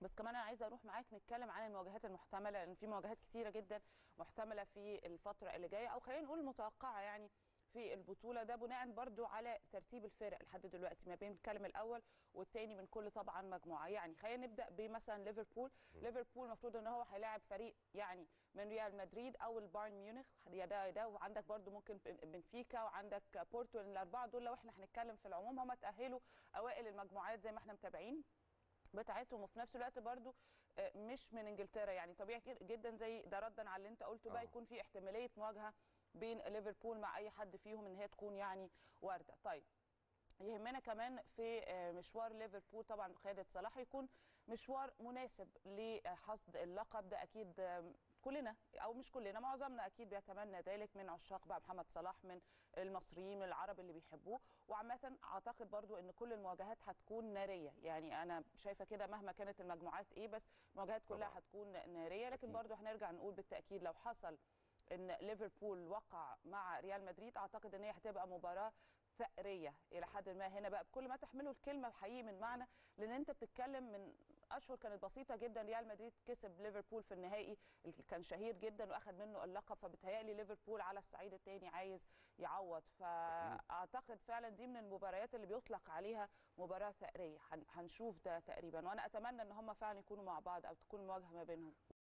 بس كمان انا عايزه اروح معاك نتكلم عن المواجهات المحتمله لان في مواجهات كتيره جدا محتمله في الفتره اللي جايه او خلينا نقول المتوقعه يعني في البطوله ده بناء برضو على ترتيب الفرق لحد دلوقتي ما بين الكلم الاول والثاني من كل طبعا مجموعه يعني خلينا نبدا بمثلا ليفربول ليفربول المفروض ان هو هيلاعب فريق يعني من ريال مدريد او البايرن ميونخ يا ده يا ده وعندك برضو ممكن بنفيكا وعندك بورتو الاربعه دول لو احنا هنتكلم في العموم هم تاهلوا اوائل المجموعات زي ما احنا متابعين بتاعتهم وفي نفس الوقت برضو مش من انجلترا يعني طبيعي جدا زي ده ردا على اللي انت قلته بقى يكون في احتماليه مواجهه بين ليفربول مع اي حد فيهم ان هي تكون يعني وارده طيب يهمنا كمان في مشوار ليفربول طبعا بقياده صلاح يكون مشوار مناسب لحصد اللقب ده اكيد كلنا او مش كلنا معظمنا اكيد بيتمنى ذلك من عشاق بقى محمد صلاح من المصريين من العرب اللي بيحبوه وعامه اعتقد برضو ان كل المواجهات هتكون ناريه يعني انا شايفه كده مهما كانت المجموعات ايه بس المواجهات كلها طبعا. هتكون ناريه لكن برضو هنرجع نقول بالتاكيد لو حصل ان ليفربول وقع مع ريال مدريد اعتقد ان هي هتبقى مباراه ثأرية إلى حد ما هنا بقى بكل ما تحمله الكلمة حقيقي من معنى لأن أنت بتتكلم من أشهر كانت بسيطة جدا ريال مدريد كسب ليفربول في النهائي اللي كان شهير جدا وأخذ منه اللقب فبتهيألي ليفربول على الصعيد الثاني عايز يعوض فأعتقد فعلا دي من المباريات اللي بيطلق عليها مباراة ثأرية هنشوف ده تقريبا وأنا أتمنى أن هم فعلا يكونوا مع بعض أو تكون مواجهة ما بينهم